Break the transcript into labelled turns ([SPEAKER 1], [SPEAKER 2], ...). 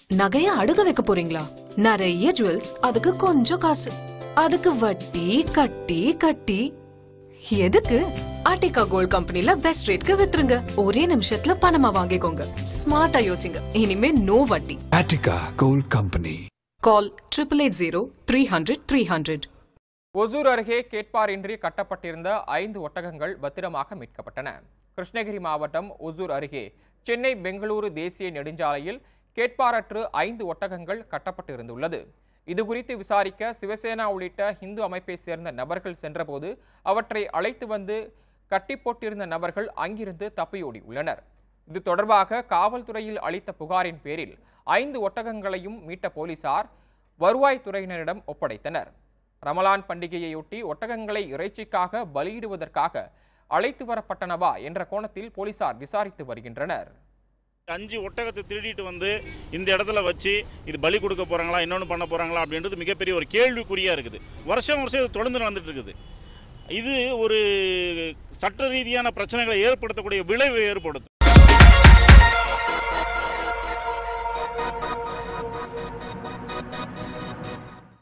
[SPEAKER 1] நகைய அடுக்க வைக்க போறீங்களா நிறைய ஜுவல்ஸ் அதுக்கு கொஞ்சம் காசு அதுக்கு வட்டி கட்டி கட்டி எதுக்கு ஆர்டிகா கோல்ட் கம்பெனில பெஸ்ட் ரேட்க்கு வித்துருங்க ஒரே நிமிஷத்துல பணமா வாங்கிக்கோங்க ஸ்மார்ட்டா யோசிங்க இனிமே நோ வட்டி
[SPEAKER 2] Attica Gold Company.
[SPEAKER 1] Call triple eight zero three hundred three hundred
[SPEAKER 3] Hosur அருகே கேட்பாரின்றி கட்டப்பட்டிருந்த ஐந்து ஒட்டகங்கள் பத்திரமாக மீட்கப்பட்டன கிருஷ்ணகிரி மாவட்டம் ஒசூர் அருகே சென்னை பெங்களூரு தேசிய நெடுஞ்சாலையில் கேட்பாரற்று ஐந்து ஒட்டகங்கள் கட்டப்பட்டிருந்துள்ளது இதுகுறித்து விசாரிக்க சிவசேனா உள்ளிட்ட இந்து அமைப்பை சேர்ந்த நபர்கள் சென்றபோது அவற்றை அழைத்து வந்து கட்டி போட்டிருந்த நபர்கள் அங்கிருந்து தப்பியோடி உள்ளனர் இது தொடர்பாக காவல்துறையில் அளித்த புகாரின் பேரில் ஐந்து ஒட்டகங்களையும் மீட்ட போலீசார் வருவாய்த்துறையினரிடம் ஒப்படைத்தனர் ரமலான் பண்டிகையையொட்டி ஒட்டகங்களை இறைச்சிக்காக பலியிடுவதற்காக அழைத்து வரப்பட்டனவா என்ற கோணத்தில் போலீசார் விசாரித்து வருகின்றனர்
[SPEAKER 4] அஞ்சு ஒட்டகத்தை திருடிட்டு வந்து இந்த இடத்துல வச்சு இது பலி கொடுக்க போறாங்களா இன்னொன்று பண்ண போறாங்களா அப்படின்றது மிகப்பெரிய ஒரு கேள்விக்குறியா இருக்குது வருஷம் வருஷம் இது தொடர்ந்து நடந்துட்டு இருக்குது இது ஒரு சட்ட ரீதியான பிரச்சனைகளை ஏற்படுத்தக்கூடிய விளைவை ஏற்படுத்தும்